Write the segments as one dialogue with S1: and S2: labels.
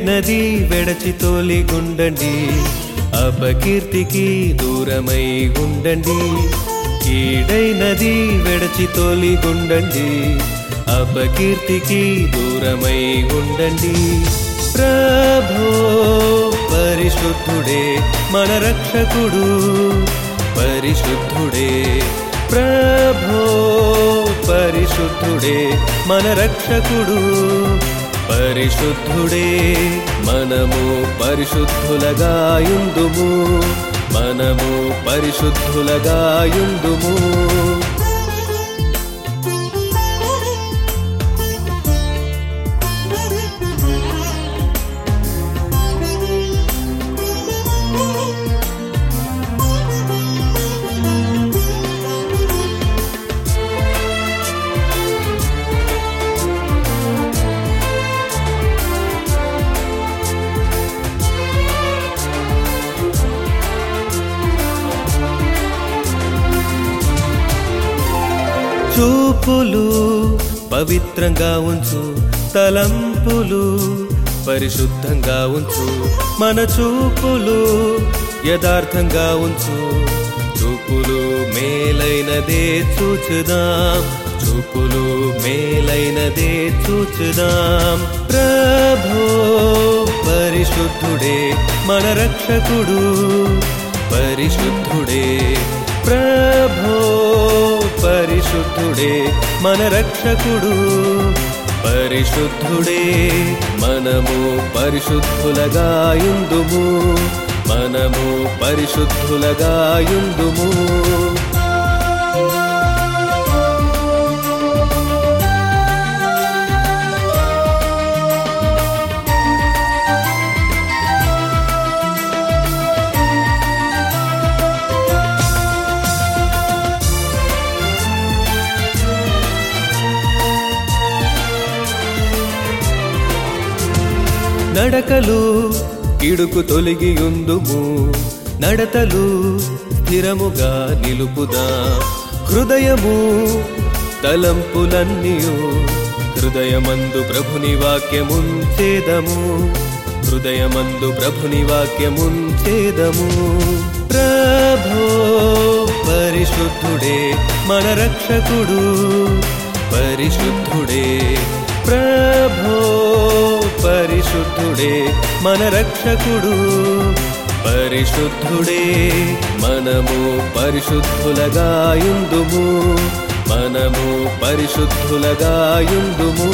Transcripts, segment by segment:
S1: కీడైనది వెడచి తోలిగుండండి అపకీర్తికి దూరమై ఉండండి కీడైనది వెడచి తోలిగుండండి అపకీర్తికి దూరమై ఉండండి ప్రభో పరిశుద్ధుడే మన రక్షకుడు పరిశుద్ధుడే ప్రభో పరిశుద్ధుడే మన రక్షకుడు పరిశుద్ధుడే మనము పరిశుద్ధులగాయుందుము మనము పరిశుద్ధులగాయుందుము చూపులు పవిత్రంగా ఉంచు తలంపులు పరిశుద్ధంగా ఉంచు మన చూపులు యథార్థంగా ఉంచు చూపులు మేలైనదే చూచుదాం చూపులు మేలైనదే చూచుదాం ప్రభో పరిశుద్ధుడే మన రక్షకుడు పరిశుద్ధుడే ప్రభో పరిశుద్ధుడే మన రక్షకుడు పరిశుద్ధుడే మనము పరిశుద్ధులగాయుందుము మనము పరిశుద్ధులగాయుందుము నడకలు ఇడుకు తొలగి ఉందుము నడతలు స్థిరముగా నిలుపుదా హృదయము తలంపులన్నీయు హృదయమందు ప్రభుని వాక్యముంచేదము హృదయమందు ప్రభుని వాక్యముంచేదము ప్రభో పరిశుద్ధుడే మన రక్షకుడు పరిశుద్ధుడే ప్రభో పరిశుద్ధుడే మన రక్షకుడు పరిశుద్ధుడే మనము పరిశుద్ధులగాయుందుము మనము పరిశుద్ధులగాయుందుము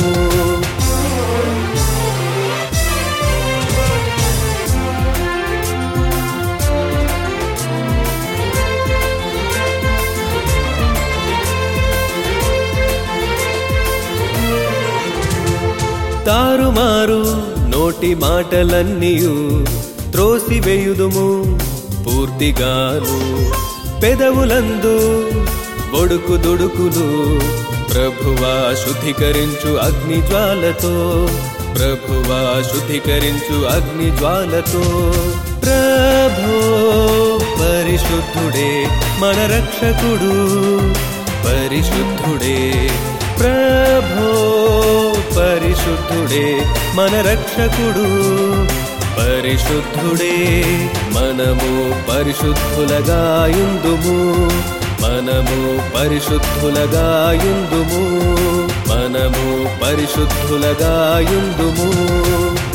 S1: తారుమారు నోటి మాటలన్నీయు త్రోసివేయుదుము పూర్తిగాను పెదవులందు ఒడుకు దుడుకులు ప్రభువా శుద్ధీకరించు అగ్ని జ్వాలతో ప్రభువా శుద్ధీకరించు అగ్ని జ్వాలతో ప్రభో పరిశుద్ధుడే మన రక్షకుడు పరిశుద్ధుడే ప్రభో పరిశుద్ధుడే మన రక్షకుడు పరిశుద్ధుడే మనము పరిశుద్ధులగాయుందుము మనము పరిశుద్ధులగాయుందుము మనము పరిశుద్ధులగాయుందుము